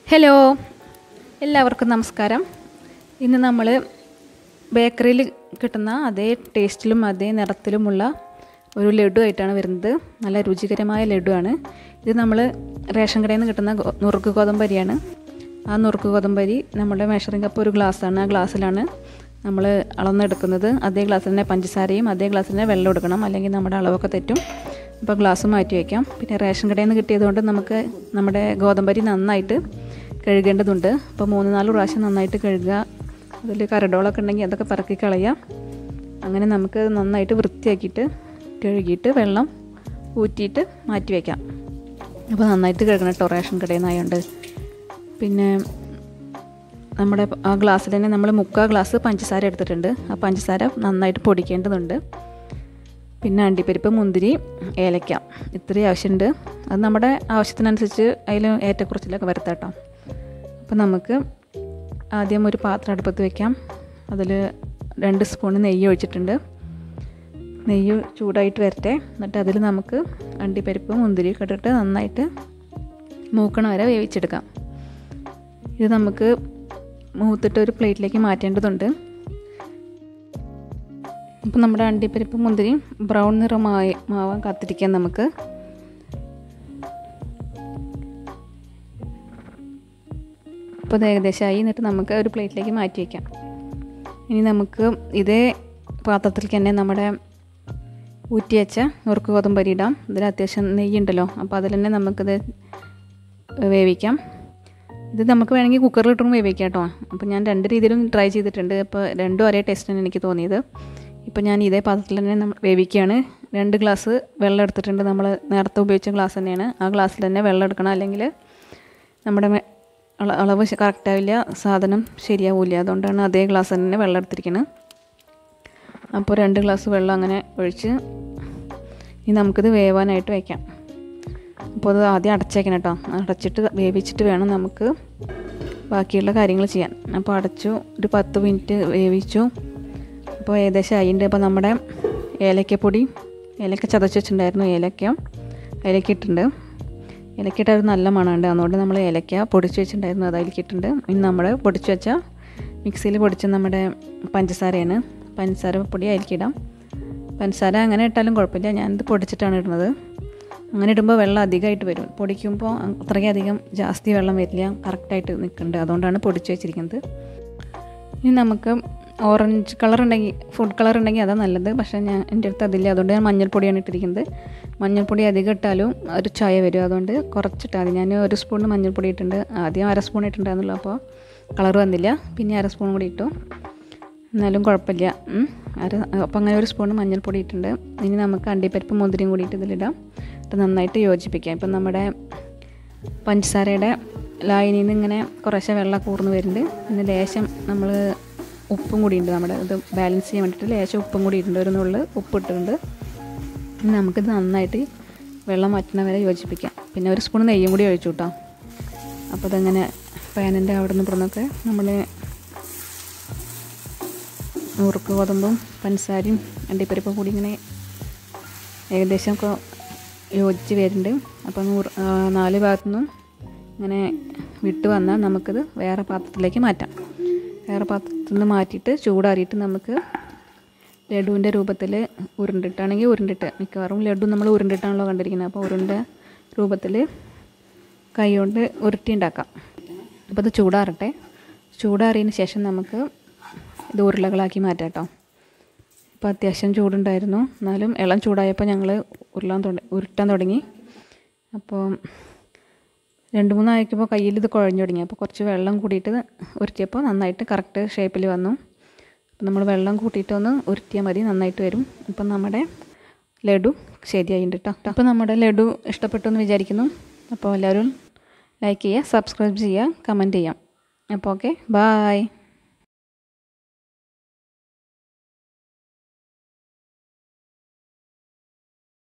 Hello എല്ലാവർക്കും നമസ്കാരം ഇന്ന് നമ്മൾ ബേക്കറിയിൽ കിട്ടുന്ന അതേ ടേസ്റ്റിലും അതേ നിറത്തിലുമുള്ള ഒരു ലഡു ആയിട്ടാണ് വരുന്നത് നല്ല രുചികരമായ ലഡുവാണ് ഇത് നമ്മൾ റേഷൻ കടയിൽ നിന്ന് കിട്ടുന്ന ഗോ- നുറുക്ക് ഗോതമ്പരിയാണ് ആ നുറുക്ക് ഗോതമ്പരി നമ്മുടെ മെഷറിംഗ് കപ്പ് ഒരു ഗ്ലാസ്സാണ് ആ ഗ്ലാസ്സിലാണ് നമ്മൾ അളന്നെടുക്കുന്നത് അതേ ഗ്ലാസ്സിൽ തന്നെ പഞ്ചസാരയും അതേ ഗ്ലാസ്സിൽ തന്നെ വെള്ളം എടുക്കണം അല്ലെങ്കിൽ നമ്മുടെ അളവൊക്കെ തെറ്റും അപ്പോൾ ഗ്ലാസ് മാറ്റി വയ്ക്കാം പിന്നെ റേഷൻ കടയിൽ നിന്ന് കിട്ടിയതുകൊണ്ട് നമുക്ക് നമ്മുടെ ഗോതമ്പരി നന്നായിട്ട് കഴുകേണ്ടതുണ്ട് അപ്പോൾ മൂന്ന് നാല് പ്രാവശ്യം നന്നായിട്ട് കഴുകുക അതിൽ കരടോളൊക്കെ ഉണ്ടെങ്കിൽ അതൊക്കെ പറക്കി കളയാം അങ്ങനെ നമുക്ക് നന്നായിട്ട് വൃത്തിയാക്കിയിട്ട് കഴുകിയിട്ട് വെള്ളം ഊറ്റിയിട്ട് മാറ്റി വയ്ക്കാം അപ്പോൾ നന്നായിട്ട് കഴുകണം കേട്ടോ റേഷൻ കടയിൽ നിന്നായതുകൊണ്ട് പിന്നെ നമ്മുടെ ആ ഗ്ലാസ്സിൽ തന്നെ നമ്മൾ മുക്കാൽ ഗ്ലാസ് പഞ്ചസാര എടുത്തിട്ടുണ്ട് ആ പഞ്ചസാര നന്നായിട്ട് പൊടിക്കേണ്ടതുണ്ട് പിന്നെ അണ്ടിപ്പരിപ്പ് മുന്തിരി ഏലക്ക ഇത്രയും ആവശ്യമുണ്ട് അത് നമ്മുടെ ആവശ്യത്തിനനുസരിച്ച് അതിൽ ഏറ്റക്കുറച്ചിലൊക്കെ വരുത്താം അപ്പോൾ നമുക്ക് ആദ്യം ഒരു പാത്രം അടുപ്പത്ത് വെക്കാം അതിൽ രണ്ട് സ്പൂൺ നെയ്യ് ഒഴിച്ചിട്ടുണ്ട് നെയ്യ് ചൂടായിട്ട് വരട്ടെ എന്നിട്ട് അതിൽ നമുക്ക് അണ്ടിപ്പരിപ്പ് മുന്തിരി ഒക്കെ ഇട്ടിട്ട് നന്നായിട്ട് മൂക്കണ വരെ വേവിച്ചെടുക്കാം ഇത് നമുക്ക് മൂത്തിട്ട് ഒരു പ്ലേറ്റിലേക്ക് മാറ്റേണ്ടതുണ്ട് ഇപ്പം നമ്മുടെ അണ്ടിപ്പരിപ്പ് മുന്തിരി ബ്രൗൺ നിറമായി മാവാൻ കാത്തിരിക്കാം നമുക്ക് ഇപ്പോൾ ഇത് ഏകദേശമായി എന്നിട്ട് നമുക്ക് ഒരു പ്ലേറ്റിലേക്ക് മാറ്റി വയ്ക്കാം ഇനി നമുക്ക് ഇതേ പാത്രത്തിൽ തന്നെ നമ്മുടെ ഊറ്റി വെച്ച നുറുക്ക് ഗോതമ്പരി ഇടാം ഇതിൽ അത്യാവശ്യം നെയ്യുണ്ടല്ലോ അപ്പോൾ അതിൽ തന്നെ നമുക്കിത് വേവിക്കാം ഇത് നമുക്ക് വേണമെങ്കിൽ കുക്കറിൽ ഇട്ടും വേവിക്കാം കേട്ടോ അപ്പോൾ ഞാൻ രണ്ട് രീതിയിലും ട്രൈ ചെയ്തിട്ടുണ്ട് അപ്പോൾ രണ്ടും ഒരേ ടേസ്റ്റാണ് എനിക്ക് തോന്നിയത് ഇപ്പോൾ ഞാൻ ഇതേ പാത്രത്തിൽ തന്നെ നമ്മൾ വേവിക്കുകയാണ് രണ്ട് ഗ്ലാസ് വെള്ളം എടുത്തിട്ടുണ്ട് നമ്മൾ നേരത്തെ ഉപയോഗിച്ച ഗ്ലാസ് തന്നെയാണ് ആ ഗ്ലാസ്സിൽ തന്നെ വെള്ളം എടുക്കണം അല്ലെങ്കിൽ നമ്മുടെ മെ- അള- അളവ് കറക്റ്റാവില്ല സാധനം ശരിയാവില്ല അതുകൊണ്ടാണ് അതേ ഗ്ലാസ് തന്നെ വെള്ളം എടുത്തിരിക്കുന്നത് അപ്പോൾ രണ്ട് ഗ്ലാസ് വെള്ളം അങ്ങനെ ഒഴിച്ച് ഇനി നമുക്കിത് വേവാനായിട്ട് വയ്ക്കാം അപ്പോൾ അത് ആദ്യം അടച്ചേക്കണം കേട്ടോ അടച്ചിട്ട് വേവിച്ചിട്ട് വേണം നമുക്ക് ബാക്കിയുള്ള കാര്യങ്ങൾ ചെയ്യാൻ അപ്പോൾ അടച്ചു ഒരു പത്ത് മിനിറ്റ് വേവിച്ചു അപ്പോൾ ഏകദേശം ആയിട്ടുണ്ട് അപ്പോൾ നമ്മുടെ ഏലക്കപ്പൊടി ഏലക്ക ചതച്ച് വെച്ചിട്ടുണ്ടായിരുന്നു ഏലക്ക ഏലക്ക ഇട്ടിട്ടുണ്ട് ഏലക്ക ഇട്ട ഒരു നല്ല മണമുണ്ട് അതുകൊണ്ട് നമ്മൾ ഏലക്ക പൊടിച്ച് വെച്ചിട്ടുണ്ടായിരുന്നു അത് അതിലേക്ക് ഇട്ടിട്ടുണ്ട് ഇനി നമ്മൾ പൊടിച്ച് വെച്ച മിക്സിയിൽ പൊടിച്ച നമ്മുടെ പഞ്ചസാരയാണ് പഞ്ചസാര പൊടി അതിലേക്ക് ഇടാം പഞ്ചസാര അങ്ങനെ ഇട്ടാലും കുഴപ്പമില്ല ഞാനിത് പൊടിച്ചിട്ടാണ് ഇടുന്നത് അങ്ങനെ ഇടുമ്പോൾ വെള്ളം അധികമായിട്ട് വരും പൊടിക്കുമ്പോൾ അത്രയ്ക്ക് അധികം ജാസ്തി വെള്ളം വരില്ല കറക്റ്റായിട്ട് നിൽക്കുന്നുണ്ട് അതുകൊണ്ടാണ് പൊടിച്ച് വെച്ചിരിക്കുന്നത് ഇനി നമുക്ക് ഓറഞ്ച് കളർ ഉണ്ടെങ്കിൽ ഫുഡ് കളർ ഉണ്ടെങ്കിൽ അതാണ് നല്ലത് പക്ഷേ ഞാൻ എൻ്റെ അടുത്ത് അതില്ല അതുകൊണ്ട് ഞാൻ മഞ്ഞൾപ്പൊടിയാണ് ഇട്ടിരിക്കുന്നത് മഞ്ഞൾപ്പൊടി അധികം ഇട്ടാലും ഒരു ചായ വരും അതുകൊണ്ട് കുറച്ചിട്ടാൽ മതി ഞാൻ ഒരു സ്പൂൺ മഞ്ഞൾപ്പൊടി ഇട്ടിട്ടുണ്ട് ആദ്യം അര സ്പൂൺ ഇട്ടിട്ടുണ്ടായിരുന്നുള്ളൂ അപ്പോൾ കളർ വന്നില്ല പിന്നെ അര സ്പൂൺ കൂടി ഇട്ടു എന്നാലും കുഴപ്പമില്ല ഉം. അര അപ്പോൾ അങ്ങനെ ഒരു സ്പൂൺ മഞ്ഞൾപ്പൊടി ഇട്ടിട്ടുണ്ട് ഇനി നമുക്ക് അണ്ടിപ്പരിപ്പ് മുന്തിരിയും കൂടിയിട്ട് ഇതിലിടാം ഇത് നന്നായിട്ട് യോജിപ്പിക്കാം ഇപ്പം നമ്മുടെ പഞ്ചസാരയുടെ ലായനിയിൽ നിന്ന് ഇങ്ങനെ കുറേശ്ശെ വെള്ളം കൂർന്ന് വരുന്നുണ്ട് പിന്നെ ലേശം നമ്മൾ ഉപ്പും കൂടി ഉണ്ട് നമ്മുടെ ഇത് ബാലൻസ് ചെയ്യാൻ വേണ്ടിയിട്ട് ലേശം ഉപ്പും കൂടി ഇട്ടുണ്ട് ഒരു നുള്ളിൽ ഉപ്പ് ഇട്ടിട്ടുണ്ട് ഇനി നമുക്കിത് നന്നായിട്ട് വെള്ളം വറ്റുന്ന വരെ യോജിപ്പിക്കാം പിന്നെ ഒരു സ്പൂൺ നെയ്യും കൂടി ഒഴിച്ചു കേട്ടോ അപ്പോൾ അതങ്ങനെ പാനിൻ്റെ അവിടെ നിന്ന് ഇവിടുന്നൊക്കെ നമ്മൾ നുറുക്ക് ഗോതമ്പും പഞ്ചസാരയും അണ്ടിപ്പരിപ്പും കൂടി ഇങ്ങനെ ഏകദേശം ഒക്കെ യോജിച്ച് വരുന്നുണ്ട് അപ്പോൾ നൂറ് ആ, നാല് ഭാഗത്തു നിന്നും ഇങ്ങനെ വിട്ട് വന്നാൽ നമുക്കിത് വേറെ പാത്രത്തിലേക്ക് മാറ്റാം വേറെ പാത്രത്തിൽ നിന്ന് മാറ്റിയിട്ട് ചൂടാറിയിട്ട് നമുക്ക് ലഡുവിൻ്റെ രൂപത്തിൽ ഉരുണ്ടിട്ടാണെങ്കിൽ ഉരുണ്ടിട്ട് മിക്കവാറും ലഡു നമ്മൾ ഉരുണ്ടിട്ടാണല്ലോ കണ്ടിരിക്കുന്നത് അപ്പോൾ ഉരുണ്ട രൂപത്തിൽ കൈ കൊണ്ട് ഉരുട്ടി ഉണ്ടാക്കാം അപ്പോൾ ഇത് ചൂടാറട്ടെ ചൂടാറിയതിന് ശേഷം നമുക്ക് ഇത് ഉരുളകളാക്കി മാറ്റാം കേട്ടോ ഇപ്പോൾ അത്യാവശ്യം ചൂടുണ്ടായിരുന്നു എന്നാലും ഇളം ചൂടായപ്പോൾ ഞങ്ങൾ ഉരുളാൻ തുടങ്ങി ഉരുട്ടാൻ തുടങ്ങി അപ്പോൾ രണ്ട് മൂന്നാഴ്ചപ്പോൾ കയ്യിൽ ഇത് കുഴഞ്ഞു തുടങ്ങി അപ്പോൾ കുറച്ച് വെള്ളം കൂട്ടിയിട്ട് ഉരുട്ടിയപ്പോൾ നന്നായിട്ട് കറക്റ്റ് ഷേപ്പിൽ വന്നു അപ്പോൾ നമ്മൾ വെള്ളം കൂട്ടിയിട്ടൊന്ന് ഉരുട്ടിയാൽ മതി നന്നായിട്ട് വരും ഇപ്പം നമ്മുടെ ലഡു ശരിയായിട്ടുണ്ട് കേട്ടോ അപ്പോൾ നമ്മുടെ ലഡു ഇഷ്ടപ്പെട്ടു എന്ന് വിചാരിക്കുന്നു അപ്പോൾ എല്ലാവരും ലൈക്ക് ചെയ്യുക സബ്സ്ക്രൈബ് ചെയ്യുക കമൻറ്റ് ചെയ്യാം അപ്പോൾ ഓക്കെ ബായ്